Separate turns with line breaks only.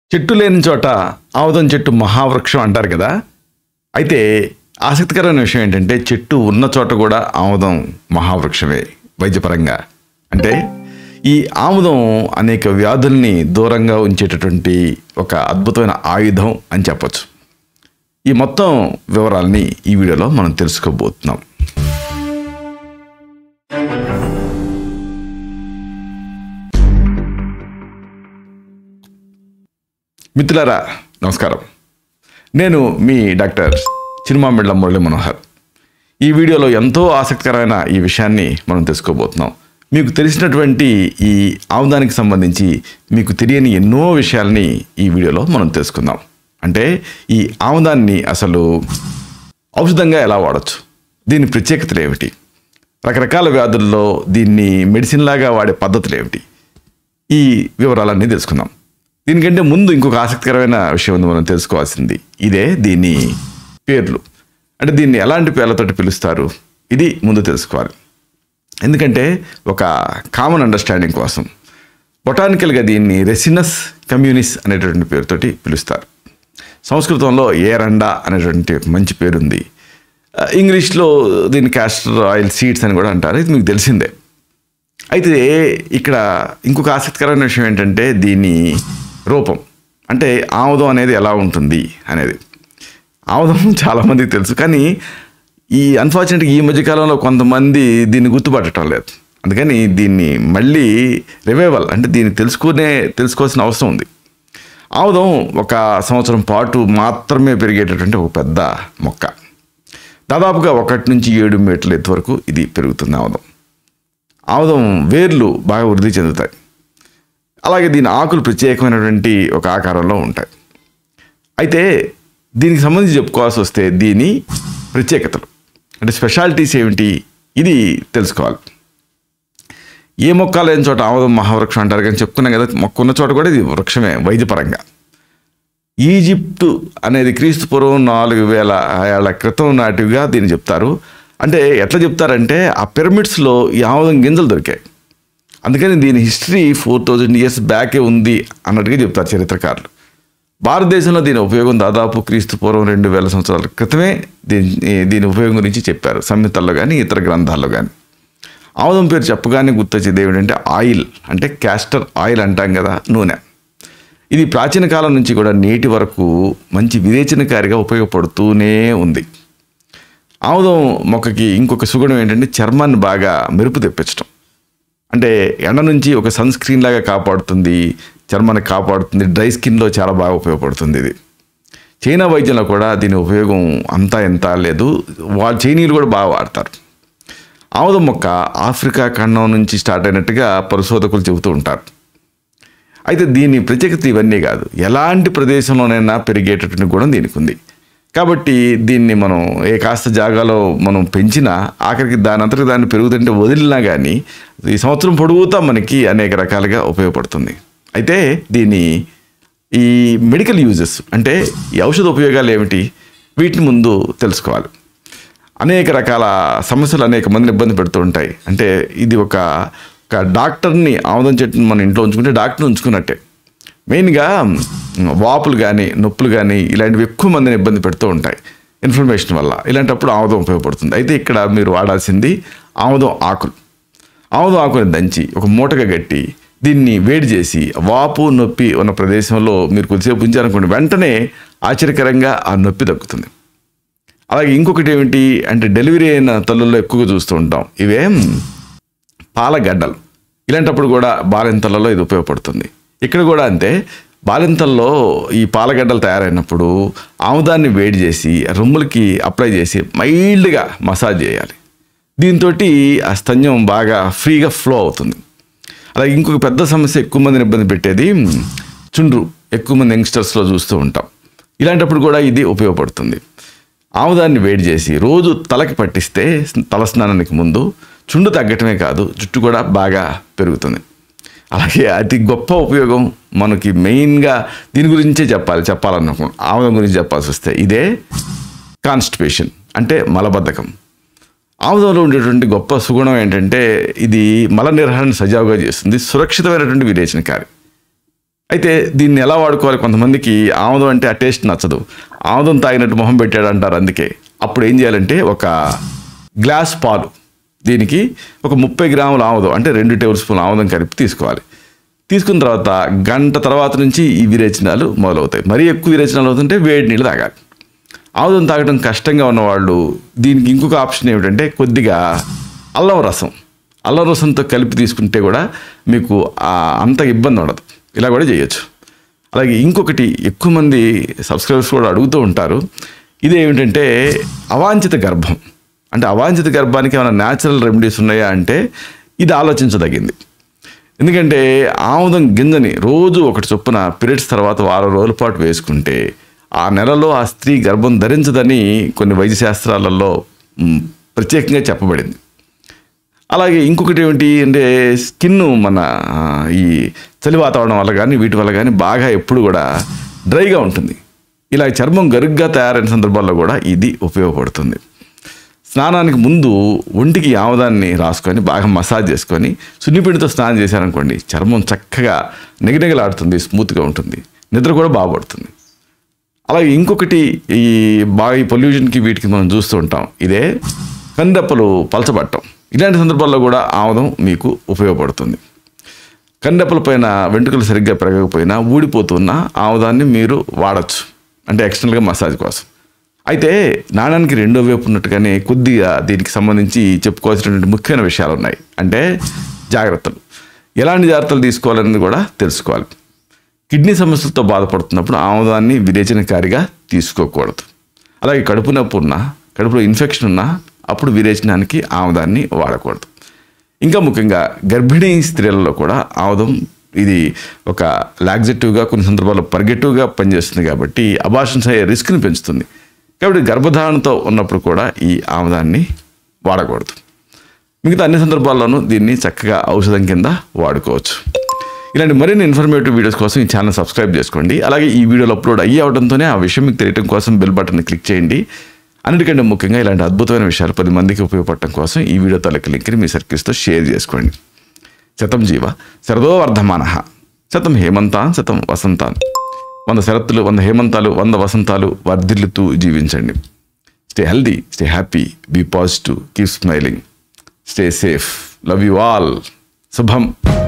చెట్టు లేని చోట ఆముదం చెట్టు మహావృక్షం అంటారు కదా అయితే ఆసక్తికరమైన విషయం ఏంటంటే చెట్టు ఉన్న చోట కూడా ఆముదం మహావృక్షమే వైద్యపరంగా అంటే ఈ ఆముదం అనేక వ్యాధుల్ని దూరంగా ఉంచేటటువంటి ఒక అద్భుతమైన ఆయుధం అని చెప్పొచ్చు ఈ మొత్తం వివరాలని ఈ వీడియోలో మనం తెలుసుకోబోతున్నాం మిత్రులారా నమస్కారం నేను మీ డాక్టర్ చిరుమామిళ్ళ మురళి మనోహర్ ఈ వీడియోలో ఎంతో ఆసక్తికరమైన ఈ విషయాన్ని మనం తెలుసుకోబోతున్నాం మీకు తెలిసినటువంటి ఈ ఆముదానికి సంబంధించి మీకు తెలియని ఎన్నో విషయాల్ని ఈ వీడియోలో మనం తెలుసుకుందాం అంటే ఈ ఆముదాన్ని అసలు ఔషధంగా ఎలా వాడచ్చు దీని ప్రత్యేకతలు ఏమిటి రకరకాల వ్యాధుల్లో దీన్ని మెడిసిన్ లాగా వాడే పద్ధతులు ఏమిటి ఈ వివరాలన్నీ తెలుసుకుందాం దీనికంటే ముందు ఇంకొక ఆసక్తికరమైన విషయం ఉంది మనం తెలుసుకోవాల్సింది ఇదే దీని పేర్లు అంటే దీన్ని ఎలాంటి పేర్లతోటి పిలుస్తారు ఇది ముందు తెలుసుకోవాలి ఎందుకంటే ఒక కామన్ అండర్స్టాండింగ్ కోసం బొటానికల్గా దీన్ని రెసినస్ కమ్యూనిస్ అనేటటువంటి పేరుతోటి పిలుస్తారు సంస్కృతంలో ఏరండా అనేటువంటి ఒక మంచి పేరుంది ఆ, ఇంగ్లీష్లో దీన్ని క్యాస్టర్ ఆయిల్ సీడ్స్ అని కూడా అంటారు ఇది మీకు తెలిసిందే అయితే ఇక్కడ ఇంకొక ఆసక్తికరమైన విషయం ఏంటంటే దీని రూపం అంటే ఆముదం అనేది ఎలా ఉంటుంది అనేది ఆముదం చాలామందికి తెలుసు కానీ ఈ అన్ఫార్చునేట్గా ఈ మధ్యకాలంలో కొంతమంది దీన్ని గుర్తుపట్టడం లేదు అందుకని దీన్ని మళ్ళీ రివైవల్ అంటే దీన్ని తెలుసుకునే తెలుసుకోవాల్సిన అవసరం ఉంది ఆముదం ఒక సంవత్సరం పాటు మాత్రమే పెరిగేటటువంటి ఒక పెద్ద మొక్క దాదాపుగా ఒకటి నుంచి ఏడు మీటర్ల ఎత్తు వరకు ఇది పెరుగుతుంది ఆముదం ఆముదం వేర్లు బాగా వృద్ధి చెందుతాయి అలాగే దీని ఆకులు ప్రత్యేకమైనటువంటి ఒక ఆకారంలో ఉంటాయి అయితే దీనికి సంబంధించి చెప్పుకోవాల్సి వస్తే దీని ప్రత్యేకతలు అంటే స్పెషాలిటీస్ ఏమిటి ఇది తెలుసుకోవాలి ఏ మొక్క లేని చోట ఆముదం మహావృక్షం అంటారు కానీ చెప్పుకున్నాం కదా మొక్క ఉన్న చోట కూడా ఇది వృక్షమే వైద్యపరంగా ఈజిప్టు అనేది క్రీస్తు పూర్వం నాలుగు వేల ఏళ్ల క్రితం నాటివిగా దీన్ని చెప్తారు అంటే ఎట్లా చెప్తారంటే ఆ పిరమిడ్స్లో ఈ ఆముదం గింజలు దొరికాయి అందుకని దీని హిస్టరీ ఫోర్ థౌజండ్ ఇయర్స్ బ్యాకే ఉంది అన్నట్టుగా చెప్తారు చరిత్రకారులు భారతదేశంలో దీని ఉపయోగం దాదాపు క్రీస్తు పూర్వం రెండు వేల సంవత్సరాల క్రితమే దీని దీని ఉపయోగం గురించి చెప్పారు సంహితల్లో కానీ ఇతర గ్రంథాల్లో కానీ ఆముదం పేరు చెప్పగానే గుర్తొచ్చేది ఏమిటంటే ఆయిల్ అంటే క్యాస్టర్ ఆయిల్ అంటాం కదా నూనె ఇది ప్రాచీన కాలం నుంచి కూడా నేటి వరకు మంచి విరేచనకారిగా ఉపయోగపడుతూనే ఉంది ఆముదం మొక్కకి ఇంకొక సుగుణం ఏంటంటే చర్మాన్ని బాగా మెరుపు తెప్పించడం అంటే ఎండ నుంచి ఒక సన్ స్క్రీన్ లాగా కాపాడుతుంది చర్మాన్ని కాపాడుతుంది డ్రై స్కిన్లో చాలా బాగా ఉపయోగపడుతుంది ఇది చైనా వైద్యంలో కూడా దీని ఉపయోగం అంతా ఎంత లేదు వాళ్ళు చైనీయులు కూడా బాగా వాడతారు ఆముదం మొక్క ఆఫ్రికా ఖండం నుంచి స్టార్ట్ అయినట్టుగా పరిశోధకులు చెబుతూ ఉంటారు అయితే దీని ప్రత్యేకత ఇవన్నీ కాదు ఎలాంటి ప్రదేశంలోనైనా పెరిగేటటువంటి గుణం దీనికి ఉంది కాబట్టి దీన్ని మనం ఏ కాస్త జాగాలో మనం పెంచినా ఆఖరికి దాని అంతటి దాన్ని పెరుగుతుంటే వదిలినా కానీ ఈ సంవత్సరం పొడుగుతా మనకి అనేక రకాలుగా ఉపయోగపడుతుంది అయితే దీని ఈ మెడికల్ యూజెస్ అంటే ఈ ఔషధ ఉపయోగాలు ఏమిటి వీటిని ముందు తెలుసుకోవాలి అనేక రకాల సమస్యలు అనేక మందిని ఇబ్బంది పెడుతూ ఉంటాయి అంటే ఇది ఒక ఒక డాక్టర్ని ఆముదం చెట్టుని మన ఇంట్లో ఉంచుకుంటే డాక్టర్ని ఉంచుకున్నట్టే మెయిన్గా వాపులు కానీ నొప్పులు కానీ ఇలాంటివి ఎక్కువ మందిని ఇబ్బంది పెడుతూ ఉంటాయి ఇన్ఫ్లమేషన్ వల్ల ఇలాంటప్పుడు ఆముదం ఉపయోగపడుతుంది అయితే ఇక్కడ మీరు వాడాల్సింది ఆముదం ఆకులు ఆముదం ఆకుని దంచి ఒక మూటగా కట్టి దీన్ని వేడి చేసి వాపు నొప్పి ఉన్న ప్రదేశంలో మీరు కొద్దిసేపు ఉంచారనుకోండి వెంటనే ఆశ్చర్యకరంగా ఆ నొప్పి తగ్గుతుంది అలాగే ఇంకొకటి ఏమిటి అంటే డెలివరీ అయిన తల్లుల్లో ఎక్కువగా చూస్తూ ఉంటాం ఇవే పాలగడ్డలు ఇలాంటప్పుడు కూడా బాలింతలలో ఇది ఉపయోగపడుతుంది ఇక్కడ కూడా అంతే బాలింతల్లో ఈ పాలగడ్డలు తయారైనప్పుడు ఆముదాన్ని వేడి చేసి రొమ్ములకి అప్లై చేసి మైల్డ్గా మసాజ్ చేయాలి దీంతో ఆ స్తన్యం బాగా ఫ్రీగా ఫ్లో అవుతుంది అలాగే ఇంకొక పెద్ద సమస్య ఎక్కువ మందిని ఇబ్బంది పెట్టేది చుండ్రు ఎక్కువ మంది యంగ్స్టర్స్లో చూస్తూ ఉంటాం ఇలాంటప్పుడు కూడా ఇది ఉపయోగపడుతుంది ఆముదాన్ని వేడి చేసి రోజు తలకి పట్టిస్తే తల స్నానానికి ముందు చుండు తగ్గటమే కాదు జుట్టు కూడా బాగా పెరుగుతుంది అలాగే అతి గొప్ప ఉపయోగం మనకి మెయిన్గా దీని గురించే చెప్పాలి చెప్పాలనుకో ఆముదం గురించి చెప్పాల్సి వస్తే ఇదే కాన్స్టిపేషన్ అంటే మలబద్ధకం ఆముదంలో ఉండేటువంటి గొప్ప సుగుణం ఏంటంటే ఇది మల నిర్వహణ సజావుగా చేస్తుంది సురక్షితమైనటువంటి విరేచనకారి అయితే దీన్ని ఎలా వాడుకోవాలి కొంతమందికి ఆముదం అంటే ఆ టేస్ట్ నచ్చదు ఆముదం తాగినట్టు మొహం పెట్టాడు అంటారు అందుకే అప్పుడు ఏం చేయాలంటే ఒక గ్లాస్ పాలు దీనికి ఒక ముప్పై గ్రాముల ఆముదం అంటే రెండు టేబుల్ స్పూన్ ఆముదం కలిపి తీసుకోవాలి తీసుకున్న తర్వాత గంట తర్వాత నుంచి ఈ విరేచనాలు మొదలవుతాయి మరీ ఎక్కువ విరేచనాలు అవుతుంటే వేడి నీళ్ళు తాగాలి ఆముదం తాగడం కష్టంగా ఉన్నవాళ్ళు దీనికి ఇంకొక ఆప్షన్ ఏమిటంటే కొద్దిగా అల్లం రసం అల్లం రసంతో కలిపి తీసుకుంటే కూడా మీకు ఆ అంత ఇబ్బంది ఉండదు ఇలా కూడా చేయొచ్చు అలాగే ఇంకొకటి ఎక్కువ మంది సబ్స్క్రైబర్స్ కూడా అడుగుతూ ఉంటారు ఇది ఏమిటంటే అవాంఛిత గర్భం అంటే అవాంఛిత గర్భానికి ఏమైనా న్యాచురల్ రెమెడీస్ ఉన్నాయా అంటే ఇది ఆలోచించదగింది ఎందుకంటే ఆముదం గింజని రోజు ఒకటి చొప్పున పీరియడ్స్ తర్వాత వారం రోజుల పాటు వేసుకుంటే ఆ నెలలో ఆ స్త్రీ గర్భం ధరించదని కొన్ని వైద్య శాస్త్రాలలో మ్, ప్రత్యేకంగా చెప్పబడింది అలాగే ఇంకొకటి ఏమిటి అంటే స్కిన్ మన ఆ, ఈ చలి వాతావరణం వల్ల కానీ వీటి వల్ల కానీ బాగా ఎప్పుడు కూడా డ్రైగా ఉంటుంది ఇలా చర్మం గరుగ్గా తయారైన సందర్భాల్లో కూడా ఇది ఉపయోగపడుతుంది స్నానానికి ముందు ఒంటికి ఆముదాన్ని రాసుకొని బాగా మసాజ్ చేసుకొని సున్నిపిండితో స్నానం చేశారనుకోండి చర్మం చక్కగా నిగనిగలాడుతుంది స్మూత్గా ఉంటుంది నిద్ర కూడా బాగుపడుతుంది అలాగే ఇంకొకటి ఈ బాగా ఈ పొల్యూషన్కి వీటికి మనం చూస్తూ ఉంటాం ఇదే కందెప్పలు పలచబట్టం ఇలాంటి సందర్భాల్లో కూడా ఆముదం మీకు ఉపయోగపడుతుంది కందెప్పల పైన వెంట్రుకలు సరిగ్గా పెరగకపోయినా ఊడిపోతున్న ఆముదాన్ని మీరు వాడచ్చు అంటే ఎక్స్టర్నల్గా మసాజ్ కోసం అయితే నాణానికి రెండో వైపు ఉన్నట్టుగానే కొద్దిగా దీనికి సంబంధించి చెప్పుకోవాల్సినటువంటి ముఖ్యమైన విషయాలు ఉన్నాయి అంటే జాగ్రత్తలు ఎలాంటి జాగ్రత్తలు తీసుకోవాలనేది కూడా తెలుసుకోవాలి కిడ్నీ సమస్యలతో బాధపడుతున్నప్పుడు ఆముదాన్ని విరేచనకారిగా తీసుకోకూడదు అలాగే కడుపు నొప్పి ఉన్నా కడుపులో ఇన్ఫెక్షన్ ఉన్నా అప్పుడు విరేచనానికి ఆముదాన్ని వాడకూడదు ఇంకా ముఖ్యంగా గర్భిణీ స్త్రీలలో కూడా ఆముదం ఇది ఒక లాగ్జెటివ్గా కొన్ని సందర్భాల్లో పర్గెటివ్గా పనిచేస్తుంది కాబట్టి అబాషన్స్ అయ్యే రిస్క్ని పెంచుతుంది కాబట్టి గర్భధారణతో ఉన్నప్పుడు కూడా ఈ ఆముదాన్ని వాడకూడదు మిగతా అన్ని సందర్భాల్లోనూ దీన్ని చక్కగా ఔషధం కింద వాడుకోవచ్చు ఇలాంటి మరిన్ని ఇన్ఫర్మేటివ్ వీడియోస్ కోసం ఈ ఛానల్ సబ్స్క్రైబ్ చేసుకోండి అలాగే ఈ వీడియోలు అప్లోడ్ అయ్యి అవడంతోనే ఆ విషయం మీకు తెలియడం కోసం బెల్ బటన్ క్లిక్ చేయండి అన్నిటికంటే ముఖ్యంగా ఇలాంటి అద్భుతమైన విషయాలు పది మందికి ఉపయోగపడటం కోసం ఈ వీడియో తాలూకు లింక్ని మీ సర్కిల్స్తో షేర్ చేసుకోండి శతం జీవ శరదో వర్ధమాన శతం హేమంతాన్ శతం వసంతాన్ వంద శరత్తులు వంద హేమంతాలు వంద వసంతాలు వర్ధిల్లుతూ జీవించండి stay healthy stay happy be positive keep smiling stay safe love you all శుభం